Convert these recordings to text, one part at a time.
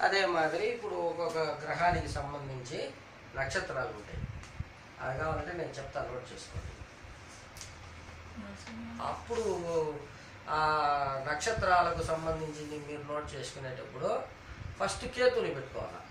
అదే మాదిరి ఇప్పుడు ఒక్కొక్క గ్రహానికి సంబంధించి నక్షత్రాలు ఉంటాయి అది కావాలంటే నేను చెప్తాను నోట్ చేసుకోండి అప్పుడు ఆ నక్షత్రాలకు సంబంధించింది మీరు నోట్ చేసుకునేటప్పుడు ఫస్ట్ కేతుని పెట్టుకోవాలి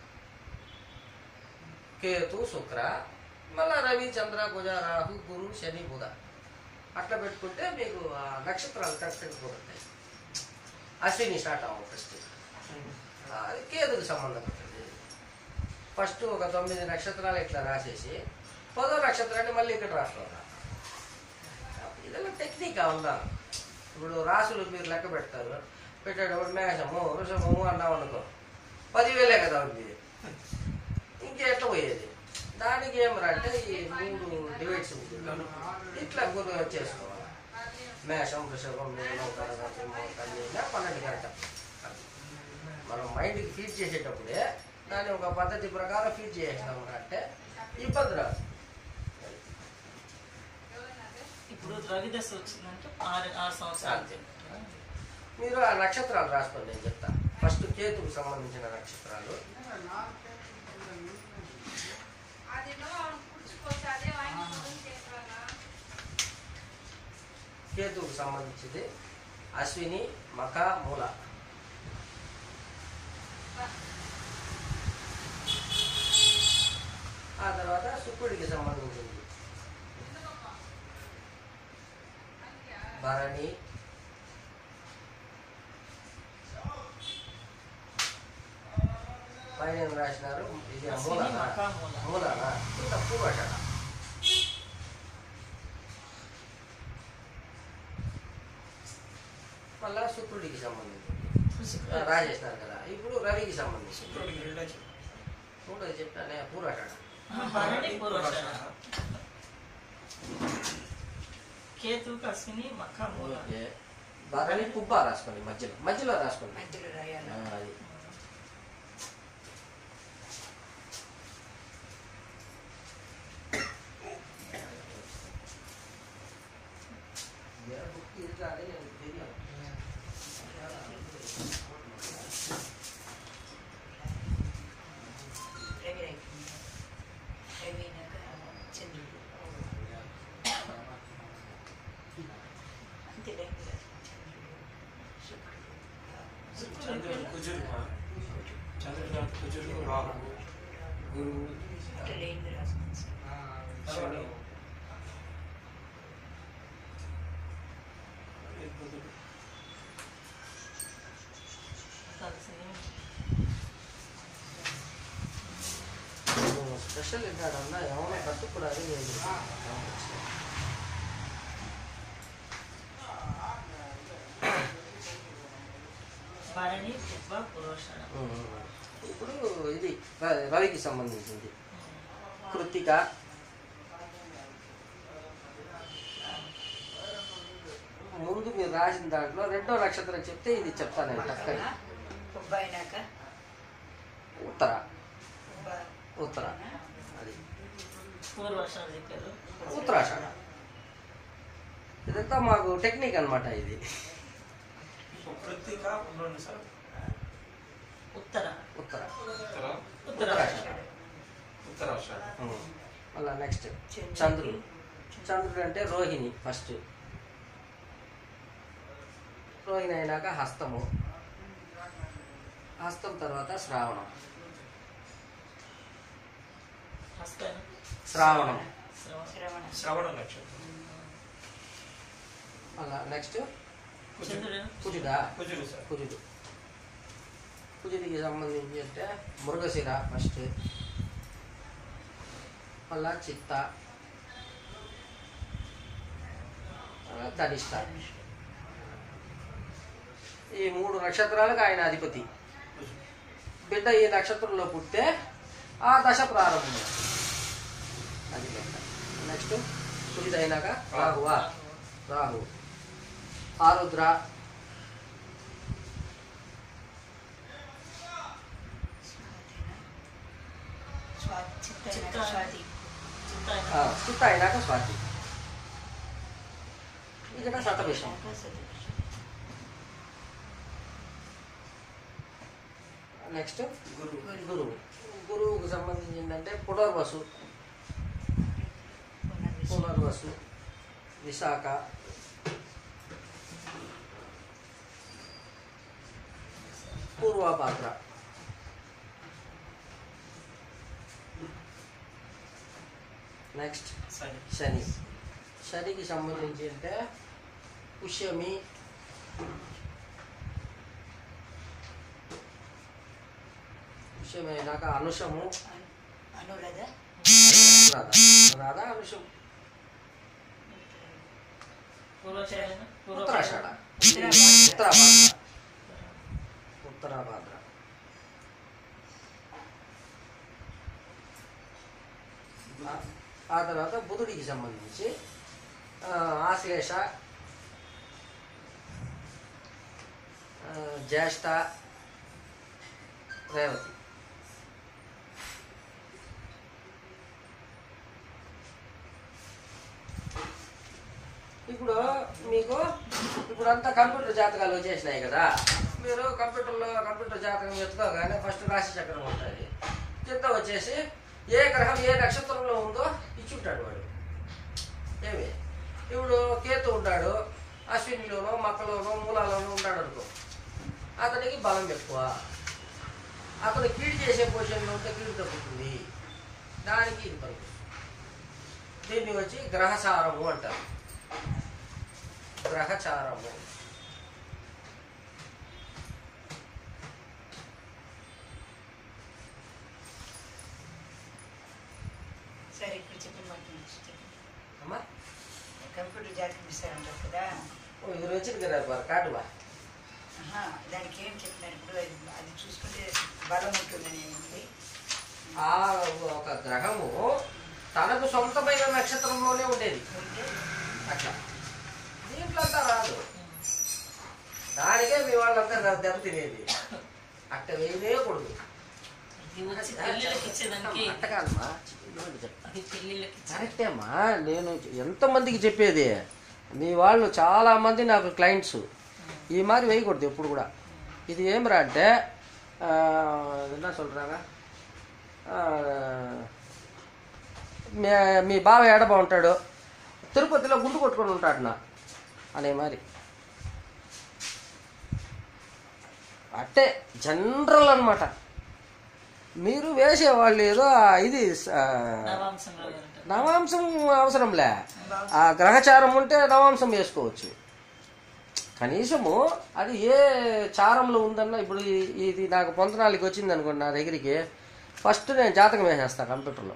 కేతు శుక్ర మళ్ళా రవి చంద్ర కుజ రాహు గురు శని బుధ అట్లా పెట్టుకుంటే మీకు ఆ నక్షత్రాలు కరెక్ట్గా కుదురుతాయి అశ్విని స్టార్ట్ అవ్వం ఫస్ట్ అది కేతుకు సంబంధపడింది ఫస్ట్ ఒక తొమ్మిది నక్షత్రాలు ఇట్లా రాసేసి పదో నక్షత్రాన్ని మళ్ళీ ఇక్కడ రాసుకోవాలి ఇదెல்லாம் టెక్నిక్ ఉండాలి ఇప్పుడు రాసులు మీరు లెక్క పెడతారు పెట్టేటప్పుడు మేషము వృషభము అన్నాం అనుకో పదివేలే కదా ఉంది ఇంకెట్లా పోయేది దానికి ఏమరా అంటే ఈ మూడు డివైడ్స్ ఇట్లా గురు చేసుకోవాలి మేషం వృషభం మీనం కరగ సింహం కన్యా పన్నెండు కరెక్ట్ మనం మైండ్కి ఫీడ్ చేసేటప్పుడే దాన్ని ఒక పద్ధతి ప్రకారం ఫీడ్ చేసినాము అంటే ఇబ్బంది రాదు ఇప్పుడు రవి దశ వచ్చిందంటే ఆరు ఆరు సంవత్సరాలు అంతే. మీరు ఆ నక్షత్రాలు రాసుకోండి నేను చెప్తా ఫస్ట్ కేతుకు సంబంధించిన నక్షత్రాలు కేతువుకు సంబంధించింది అశ్విని మఖ మూల ఆ తర్వాత శుక్రుడికి సంబంధించింది భరణి పైన ఏం రాసినారు ఇది అశ్విని, మూలనా మఖ, మూల. మూలనా ఇంకా పూర్వషణ మళ్ళా శుక్రుడికి సంబంధించింది రాజేసినారు కదా ఇప్పుడు రవికి సంబంధించింది శుక్రుడికి రెండే చెప్పు. మూడోది చెప్తానే పూర్వషణ భరణి పూర్వషణ కేతువుకి అశ్విని మఖ మూల ఓకే భరణి పుబ్బ రాసుకోండి మధ్యలో మధ్యలో రాసుకోండి మధ్యలో రాయాలి ఆ, అది రవి రవి రవి అయినాక చంద్రుడు అంతే రవి చంద్రుడు శుక్రుడు చంద్రుడు కుజుడు చంద్రుడు కుజుడు రాహు గురువు ఇట్లా లేని రాసుకోండి శని ఈ బుధుడు స్పెషల్ ఏంటన్నా ఏమైనా కట్టుకోవడానికి నేను భరణి పుబ్బ పురోషణ ఉమ్. ఇప్పుడు ఇది ర- రవికి సంబంధించింది కృత్తిక ముందు మీరు రాసిన దాంట్లో రెండో నక్షత్రం చెప్తే ఇది చెప్తాను నేను టక్కని పుబ్బ అయినాక ఉత్తర పుబ్బ ఉత్తర అది పూర్వషణ చెప్పారు ఉత్తరాషాఢ ఇదంతా మాకు టెక్నిక్ అన్నమాట ఇది కృత్తిక ఉండండి సార్ ఉత్తర ఉత్తర ఉత్తర ఉత్తరాషణ ఉత్తరాషాఢ ఉమ్. మళ్ళా నెక్స్ట్ చంద్రుడు. చంద్రుడు చంద్రుడు అంటే రోహిణి ఫస్ట్ రోహిణి అయినాక హస్తము హస్తం తర్వాత శ్రావణం హస్తన శ్రావణం శ్రవణ శ్రవణ శ్రవణ నక్షత్రం మళ్ళా నెక్స్ట్ కుజుడు చంద్రుడు కుజుడా కుజుడు సార్ కుజుడు కుజుడికి సంబంధించి అంటే మృగశిర ఫస్ట్ మళ్ళా చిత్త ఆ, ధనిష్ట ఈ మూడు నక్షత్రాలకు ఆయన అధిపతి కుజుడు బిడ్డ ఈ నక్షత్రంలో పుట్టే ఆ దశ ప్రారంభం అది లెక్క నెక్స్ట్ కుజిది అయినాక రాహువా రాహు ఆరుద్ర స్వాతి చిత్త అయినాక చిత్త. స్వాతి చిత్త ఆ, చిత్త అయినాక స్వాతి ఇక్కడ శతభిషం అయినాక సతీష్. నెక్స్ట్ గురువు గురువు గురువుకు సంబంధించి ఏంటంటే పునర్వసు పునర్వసు విశాఖ పూర్వపాత్ర నెక్స్ట్ సరే శని శనికి సంబంధించి అంటే పుష్యమి పుష్యమి అయినాక అనుషము అనురాధ రాధ రాధ అనుషం పూర్వచరణ ఉత్తరాషాఢ ఉత్తరాభాద్ర. ఉత్తరాభాద్ర ఉత్తరాభాద్ర ఆ- ఆ తర్వాత బుధుడికి సంబంధించి ఆ, ఆశ్లేష ఆ, జ్యేష్ఠ రేవతి ఇప్పుడు మీకు ఇప్పుడు అంతా కంప్యూటర్ జాతకాలు వచ్చేసినాయి కదా మీరు కంప్యూటర్లో కంప్యూటర్ జాతకం ఎత్తుకోగానే ఫస్ట్ రాశి చక్రం ఉంటుంది కింద వచ్చేసి ఏ గ్రహం ఏ నక్షత్రంలో ఉందో ఇచ్చుంటాడు వాడు ఏమి ఇప్పుడు కేతు ఉంటాడు అశ్వినిలోనో మక్కలోనో మూలాలోనో ఉంటాడు అనుకో అతనికి బలం ఎక్కువ అతను కీడు చేసే పొజిషన్లో ఉంటే కీడు తగ్గుతుంది దానికి ఇది పనికి దీన్ని వచ్చి గ్రహసారము అంటారు గ్రహచారము సరే ఇప్పుడు చెప్పిన మాట నుంచి చెప్పు. అమ్మా కంప్యూటర్ జాతకం ఇస్తారంటారు కదా ఓ ఇది వచ్చింది కదా బాగా కాటువా ఆహా, దానికి ఏం చెప్పినారు ఇప్పుడు అది అది చూసుకుంటే బలం ఉంటుందని ఉంది ఆ ఒక గ్రహము తనకు సొంతమైన నక్షత్రంలోనే ఉండేది ఉంటే అట్లా దీంట్లో అంతా రాదు దానికే మీ వాళ్ళంతా ద- దెబ్బ తినేది అట్ట వేయకూడదు ఇది వచ్చి పెళ్ళిళ్ళకి ఇచ్చేదానికి అట్ట కాదమ్మా ఇదిగోండి చెప్తా. అది పెళ్ళిళ్ళకి ఇచ్చే కరెక్టే అమ్మా నేను ఎంతమందికి చెప్పేది మీ వాళ్ళు చాలా మంది నాకు క్లయింట్స్ ఈ மாதிரி వేయకూడదు ఎప్పుడు కూడా ఇది ఏమిరా అంటే ఆ, என்ன சொல்கிறாங்க మీ మీ బావ ఏడబా ఉంటాడు తిరుపతిలో గుండు కొట్టుకొని ఉంటాడు నా అనే మరి అట్టే జనరల్ అన్నమాట మీరు వేసేవాళ్ళు ఏదో ఆ ఇది ఆ, నవాంశంలో అంటారు నవాంశం అవసరంలే ఆ గ్రహచారం ఉంటే నవాంశం వేసుకోవచ్చు కనీసము అది ఏ చారంలో ఉందన్న ఇప్పుడు ఈ- ఇది నాకు పొంతనాలకి వచ్చింది అనుకోండి నా దగ్గరికి ఫస్ట్ నేను జాతకం వేసేస్తాను కంప్యూటర్లో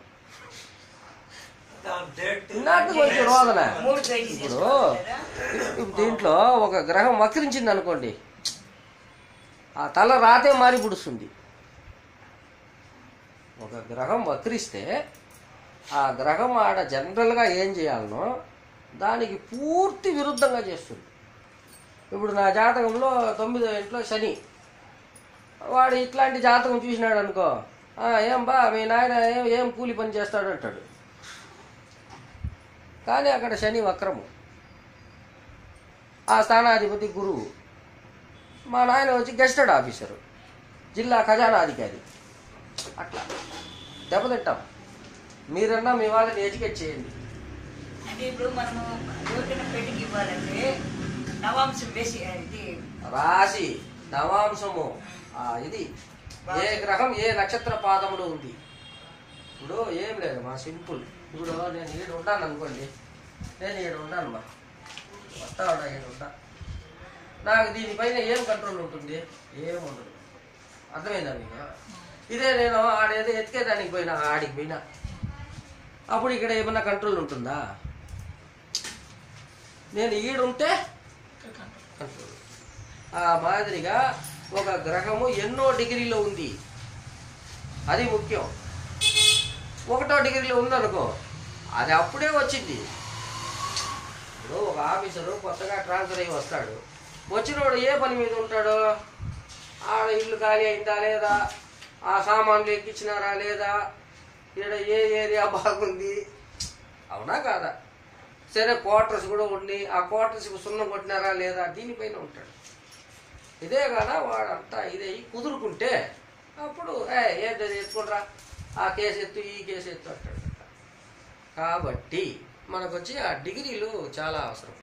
నాకు కొంచెం రోదన మూడు పేజీ ఇప్పుడు చేసుకోవాలి కదా ఇప్పుడు దీంట్లో ఒక గ్రహం వక్రించింది అనుకోండి ఆ తల రాతే మారి పుడుస్తుంది ఒక గ్రహం వక్రిస్తే ఆ గ్రహం ఆడ జనరల్గా ఏం చేయాలనో దానికి పూర్తి విరుద్ధంగా చేస్తుంది ఇప్పుడు నా జాతకంలో తొమ్మిదో ఇంట్లో శని వాడు ఇట్లాంటి జాతకం చూసినాడు అనుకో "ఆ, ఏం బా మీ నాయన ఏం ఏం కూలి పని చేస్తాడు అంటాడు కానీ అక్కడ శని వక్రము ఆ స్థానాధిపతి గురువు మా నాయన వచ్చి గెస్టెడ్ ఆఫీసరు జిల్లా ఖజానా అధికారి అట్లా దెబ్బతింటాం మీరన్నా మీ వాళ్ళని ఎడ్యుకేట్ చేయండి అంటే ఇప్పుడు మనము ఎవరికైనా పెళ్లికి ఇవ్వాలంటే నవాంశం వేసి ఇది రాశి నవాంశము ఆ, ఇది ఏ గ్రహం ఏ నక్షత్ర పాదములో ఉంది ఇప్పుడు ఏం లేదు మా సింపుల్ ఇప్పుడు నేను ఈడ ఉంటాను అనుకోండి నేను ఈడ ఉన్నాను మా వస్తా ఉన్నా ఈడ ఉంటా నాకు దీనిపైన ఏం కంట్రోల్ ఉంటుంది ఏం ఉండదు అర్థమైందా మీకు ఇదే నేను ఆడేదో ఎత్తికేదానికి పోయినా ఆడికి పోయినా అప్పుడు ఇక్కడ ఏమన్నా కంట్రోల్ ఉంటుందా నేను ఈడుంటే కంట్రోల్ ఆ మాదిరిగా ఒక గ్రహము ఎన్నో డిగ్రీలో ఉంది అది ముఖ్యం ఒకటో డిగ్రీలో ఉందనుకో అది అప్పుడే వచ్చింది ఇప్పుడు ఒక ఆఫీసరు కొత్తగా ట్రాన్స్ఫర్ అయ్యి వస్తాడు వచ్చినోడు ఏ పని మీద ఉంటాడు ఆడ ఇల్లు ఖాళీ అయిందా లేదా ఆ సామాన్లు ఎక్కించినారా లేదా ఇక్కడ ఏ ఏరియా బాగుంది అవునా కాదా సరే క్వార్టర్స్ కూడా ఉండి ఆ క్వార్టర్స్కి సున్నం కొట్టినారా లేదా దీనిపైన ఉంటాడు ఇదే కదా వాడంతా ఇదే కుదురుకుంటే అప్పుడు ఏ ఏంటి అది ఎత్తుకుంట్రా ఆ కేసు ఎత్తు ఈ కేసు ఎత్తు అంటాడు కాబట్టి మనకు వచ్చి ఆ డిగ్రీలు చాలా అవసరం